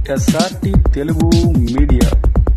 SRT Telugu media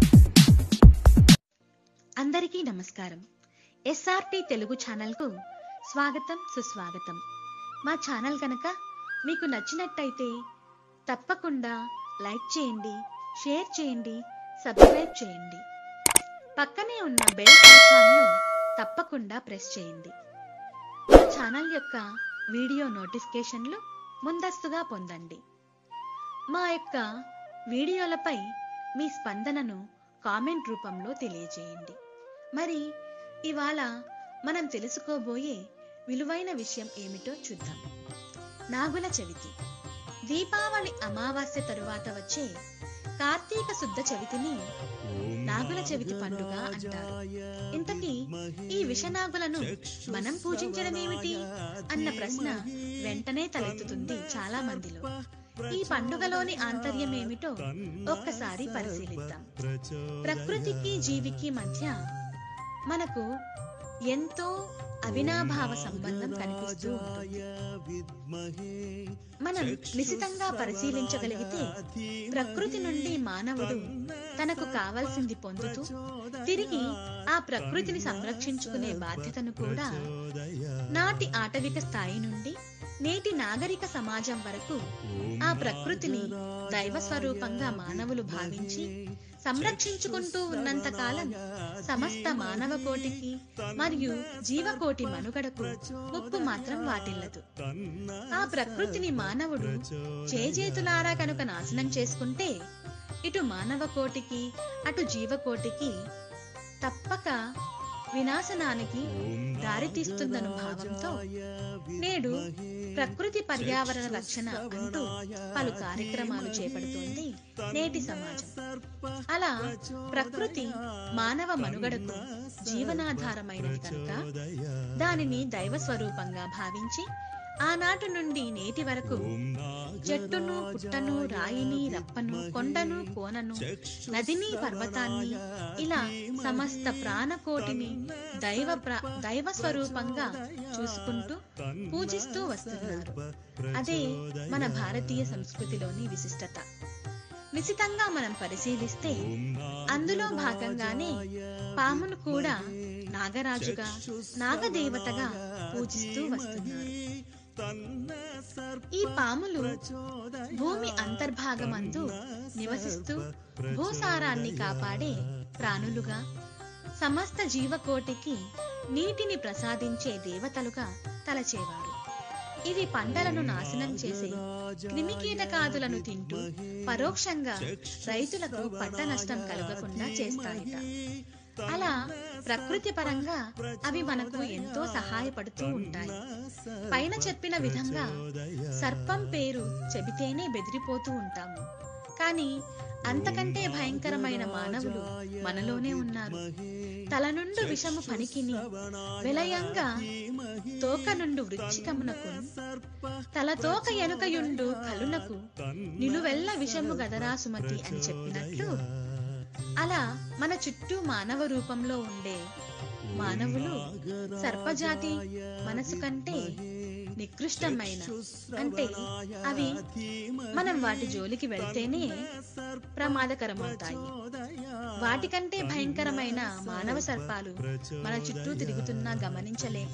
అందరికీ నమస్కారం SRT Telugu ఛానల్కు స్వాగతం సుస్వాగతం మా ఛానల్ కనుక మీకు నచ్చినట్టయితే తప్పకుండా లైక్ చేయండి షేర్ చేయండి సబ్స్క్రైబ్ చేయండి పక్కనే ఉన్న బెల్ ఐకాన్ను తప్పకుండా ప్రెస్ చేయండి మా ఛానల్ యొక్క వీడియో నోటిఫికేషన్లు ముందస్తుగా పొందండి మా యొక్క వీడియోలపై మీ స్పందనను కామెంట్ రూపంలో తెలియజేయండి మరి ఇవాళ మనం తెలుసుకోబోయే విలువైన విషయం ఏమిటో చూద్దాం నాగుల చవితి దీపావళి అమావాస్య తరువాత వచ్చే కార్తీక శుద్ధ చవితిని నాగుల చవితి పండుగ అంటారు ఇంతకీ ఈ విషనాగులను మనం పూజించడం ఏమిటి అన్న ప్రశ్న వెంటనే తలెత్తుతుంది చాలా మందిలో ఈ పండుగలోని ఆంతర్యం ఏమిటో ఒక్కసారి పరిశీలిద్దాం ప్రకృతికి జీవికి మధ్య మనకు ఎంతో అవినాభావ సంబంధం కనిపిస్తూ ఉంటుంది మనం నిశితంగా పరిశీలించగలిగితే ప్రకృతి నుండి మానవుడు తనకు కావలసింది పొందుతూ తిరిగి ఆ ప్రకృతిని సంరక్షించుకునే బాధ్యతను కూడా నాటి ఆటవిక స్థాయి నుండి నేటి నాగరిక సమాజం వరకు ఆ ప్రకృతిని దైవ స్వరూపంగా మానవులు భావించి సంరక్షించుకుంటూ ఉన్నంత కాలం సమస్త మానవ కోటికి మరియు జీవకోటి మనుగడకు ముప్పు మాత్రం వాటిల్లదు ఆ ప్రకృతిని మానవుడు చేజేతులారా కనుక నాశనం చేసుకుంటే ఇటు మానవ కోటికి అటు జీవకోటికి తప్పక వినాశనానికి దారితీస్తుందను భావంతో నేడు ప్రకృతి పర్యావరణ రక్షణ అంటూ పలు కార్యక్రమాలు చేపడుతోంది నేటి సమాజం అలా ప్రకృతి మానవ మనుగడకు జీవనాధారమైనది కనుక దానిని దైవ స్వరూపంగా భావించి ఆనాటి నుండి నేటి వరకు చెట్టును పుట్టను రాయిని రప్పను కొండను కోనను నదిని పర్వతాన్ని ఇలా సమస్త ప్రాణకోటిని దైవ ప్ర- దైవ స్వరూపంగా చూసుకుంటూ పూజిస్తూ వస్తున్నారు అదే మన భారతీయ సంస్కృతిలోని విశిష్టత నిశితంగా మనం పరిశీలిస్తే అందులో భాగంగానే పామును కూడా నాగరాజుగా నాగదేవతగా పూజిస్తూ వస్తున్నారు ఈ పాములు భూమి అంతర్భాగమందు నివసిస్తూ భూసారాన్ని కాపాడే ప్రాణులుగా సమస్త జీవకోటికి నీటిని ప్రసాదించే దేవతలుగా తలచేవారు ఇవి పంటలను నాశనం చేసే క్రిమికీటకాదులను తింటూ పరోక్షంగా రైతులకు పంట నష్టం కలగకుండా చేస్తాయట అలా ప్రకృతి పరంగా అవి మనకు ఎంతో సహాయపడుతూ ఉంటాయి పైన చెప్పిన విధంగా సర్పం పేరు చెబితేనే బెదిరిపోతూ ఉంటాము కానీ అంతకంటే భయంకరమైన మానవులు మనలోనే ఉన్నారు తల నుండు విషము పనికిని విలయంగా తోక నుండు వృచ్చికమునకు తల తోక ఎనుకయుండు కలునకు నిలువెల్ల విషము గదరా సుమతి అని చెప్పినట్లు అలా మన చుట్టూ మానవ రూపంలో ఉండే మానవులు సర్పజాతి మనసు కంటే నికృష్టమైన అంటే అవి మనం వాటి జోలికి వెళ్తేనే ప్రమాదకరమవుతాయి వాటికంటే భయంకరమైన మానవ సర్పాలు మన చుట్టూ తిరుగుతున్నా గమనించలేక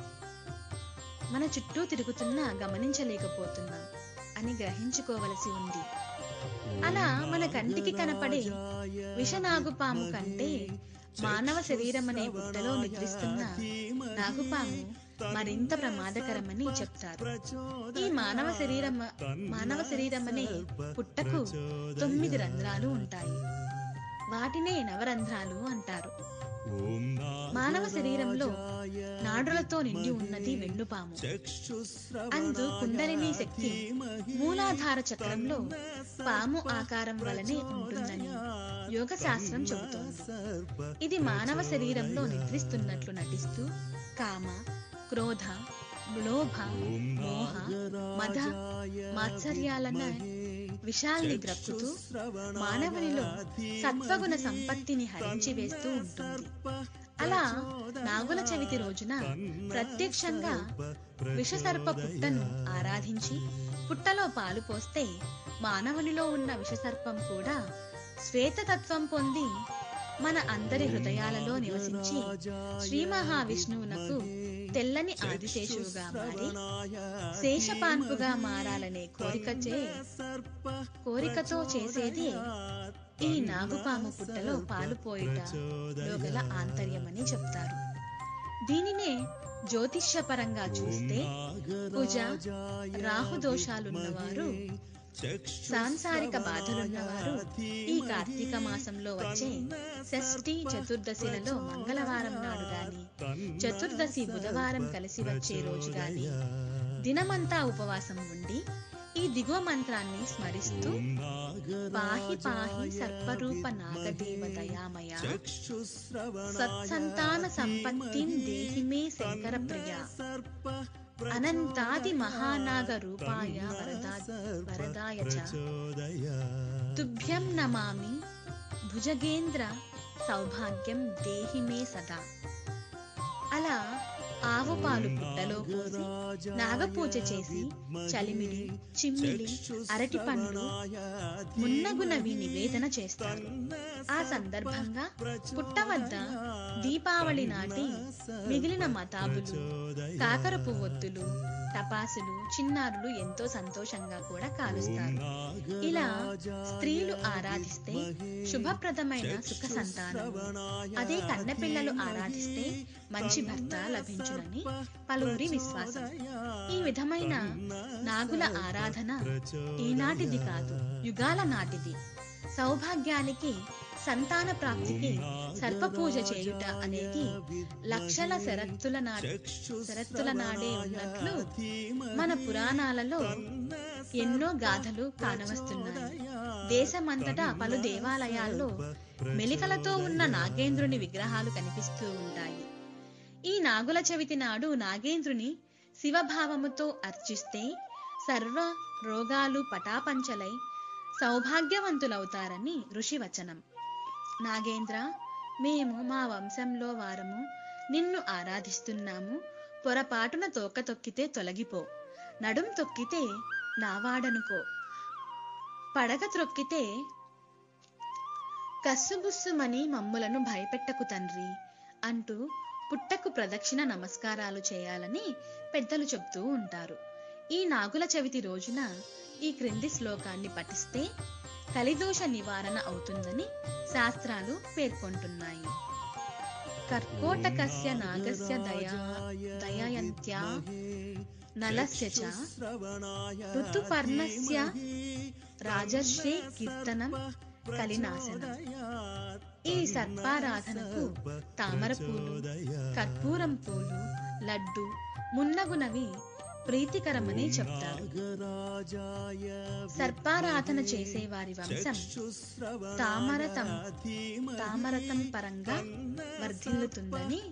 మన చుట్టూ తిరుగుతున్నా గమనించలేకపోతున్నాం అని గ్రహించుకోవలసి ఉంది అలా మన కంటికి కనపడే విషనాగుపాము కంటే మానవ శరీరం అనే బుట్టలో నిద్రిస్తున్న నాగుపాము మరింత ప్రమాదకరమని చెప్తారు ఈ మానవ శరీరం మానవ శరీరం అనే పుట్టకు తొమ్మిది రంధ్రాలు ఉంటాయి వాటినే నవరంధ్రాలు అంటారు మానవ శరీరంలో నాడులతో నిండి ఉన్నది వెన్నుపాము అందు కుండలిని శక్తి మూలాధార చక్రంలో పాము ఆకారం వలనే ఉంటుందని యోగ శాస్త్రం చెబుతోంది ఇది మానవ శరీరంలో నిద్రిస్తున్నట్లు నటిస్తూ కామ క్రోధ లోభ మోహ మద మాత్సర్యాలన్న విషాల్ని గ్రక్కుతూ మానవునిలో సత్వగుణ సంపత్తిని హరించి వేస్తూ ఉంటుంది అలా నాగుల చవితి రోజున ప్రత్యక్షంగా విషసర్ప పుట్టను ఆరాధించి పుట్టలో పాలు పోస్తే మానవునిలో ఉన్న విషసర్పం కూడా శ్వేతతత్వం పొంది మన అందరి హృదయాలలో నివసించి శ్రీ మహావిష్ణువునకు తెల్లని ఆదిశేషువుగా మారి శేషపాన్పుగా మారాలనే కోరికచే కోరికతో చేసేది ఈ నాగుపాము పుట్టలో పాలు పోయుటలో గల ఆంతర్యమని చెప్తారు దీనినే జ్యోతిష్యపరంగా చూస్తే కుజ రాహు దోషాలున్నవారు సాంసారిక బాధలున్నవారు ఈ కార్తీక మాసంలో వచ్చే షష్ఠి చతుర్దశిలలో మంగళవారం నాడు గాని చతుర్దశి బుధవారం కలిసి వచ్చే రోజు గాని దినమంతా ఉపవాసం ఉండి ఈ దిగువ మంత్రాన్ని స్మరిస్తూ పాహి పాహి సర్పరూప నాగదేవ దయామయ సత్సంతాన సంపత్తిం దేహి మే శంకర ప్రియ అనంతాది మహానాగ రూపాయ వరదా వరదాయ చ తుభ్యం నమామి భుజగేంద్ర సౌభాగ్యం దేహి మే సదా అలా ఆవు పాలు పుట్టలో పోసి నాగపూజ చేసి చలిమిడి చిమ్మిలి అరటి పండ్లు మున్నగునవి నివేదన చేస్తారు ఆ సందర్భంగా పుట్ట వద్ద దీపావళి నాటి మిగిలిన మతాబులు కాకర పువ్వొత్తులు టపాసులు చిన్నారులు ఎంతో సంతోషంగా కూడా కాలుస్తారు ఇలా స్త్రీలు ఆరాధిస్తే శుభప్రదమైన సుఖ సంతానం అదే కన్నెపిల్లలు ఆరాధిస్తే మంచి భర్త లభించునని పలువురి విశ్వాసం ఈ విధమైన నాగుల ఆరాధన ఈనాటిది కాదు యుగాల నాటిది సౌభాగ్యానికి సంతాన ప్రాప్తికి సర్పపూజ చేయుట అనేది లక్షల శరత్తుల నాటి శరత్తుల నాడే ఉన్నట్లు మన పురాణాలలో ఎన్నో గాథలు కానవస్తున్నాయి దేశమంతటా పలు దేవాలయాల్లో మెలికలతో ఉన్న నాగేంద్రుని విగ్రహాలు కనిపిస్తూ ఉంటాయి ఈ నాగుల చవితి నాడు నాగేంద్రుని శివభావముతో అర్చిస్తే సర్వ రోగాలు పటాపంచలై సౌభాగ్యవంతులవుతారని ఋషి వచనం నాగేంద్ర మేము మా వంశంలో వారము నిన్ను ఆరాధిస్తున్నాము పొరపాటున తోక తొక్కితే తొలగిపో నడుం తొక్కితే నావాడనుకో పడగ త్రొక్కితే కస్సుబుస్సుమని మమ్ములను భయపెట్టకు తండ్రి అంటూ పుట్టకు ప్రదక్షిణ నమస్కారాలు చేయాలని పెద్దలు చెప్తూ ఉంటారు ఈ నాగుల చవితి రోజున ఈ క్రింది శ్లోకాన్ని పఠిస్తే కలిదోష నివారణ అవుతుందని శాస్త్రాలు పేర్కొంటున్నాయి కర్కోటకస్య నాగస్య దయా దయయంత్యా నలస్య చ ఋతుపర్ణస్య రాజర్షి కీర్తనం కలినాశనం ఈ సర్పారాధనకు తామర పూలు కర్పూరం పూలు లడ్డు మున్నగునవి ప్రీతికరమని చెప్తారు సర్పారాధన చేసే వారి వంశం తామరతం తామరతం పరంగా వర్ధిల్లుతుందని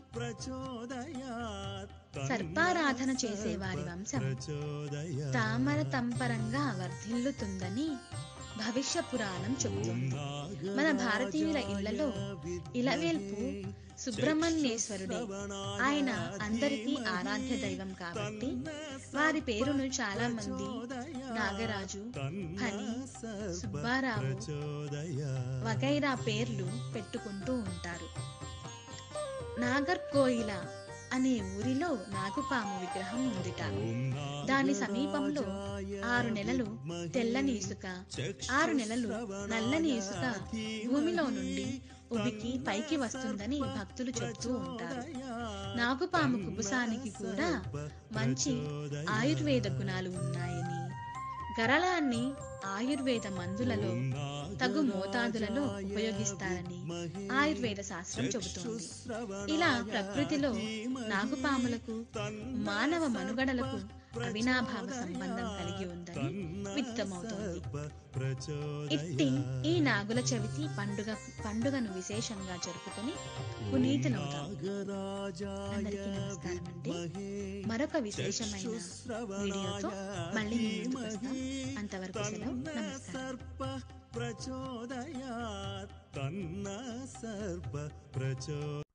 సర్పారాధన చేసే వారి వంశం తామరతంపరంగా వర్ధిల్లుతుందని భవిష్య పురాణం చెబుతుంది మన భారతీయుల ఇళ్లలో ఇలవేల్పు సుబ్రహ్మణ్యేశ్వరుడే ఆయన అందరికీ ఆరాధ్య దైవం కాబట్టి వారి పేరును చాలా మంది నాగరాజు ఫణి సుబ్బారావు వగైరా పేర్లు పెట్టుకుంటూ ఉంటారు నాగర్కోయిల అనే ఊరిలో నాగుపాము విగ్రహం ఉందిట దాని సమీపంలో ఆరు నెలలు తెల్లని ఇసుక ఆరు నెలలు నల్లని ఇసుక భూమిలో నుండి ఉబికి పైకి వస్తుందని భక్తులు చెప్తూ ఉంటారు నాగుపాము కుబుసానికి కూడా మంచి ఆయుర్వేద గుణాలు ఉన్నాయని గరళాన్ని ఆయుర్వేద మందులలో తగు మోతాదులలో ఉపయోగిస్తారని ఆయుర్వేద శాస్త్రం చెబుతోంది ఇలా ప్రకృతిలో నాగుపాములకు మానవ మనుగడలకు అవినాభావ సంబంధం కలిగి ఉందని విదితమవుతోంది ఇట్టి ఈ నాగుల చవితి పండుగ పండుగను విశేషంగా జరుపుకుని పునీతులవుతాం అందరికీ నమస్కారం అండి మరొక విశేషమైన వీడియోతో మళ్ళీ మీ ముందుకు వస్తాం అంతవరకు సెలవు నమస్కారం ప్రచోదయాత్ తన్న సర్ప ప్రచో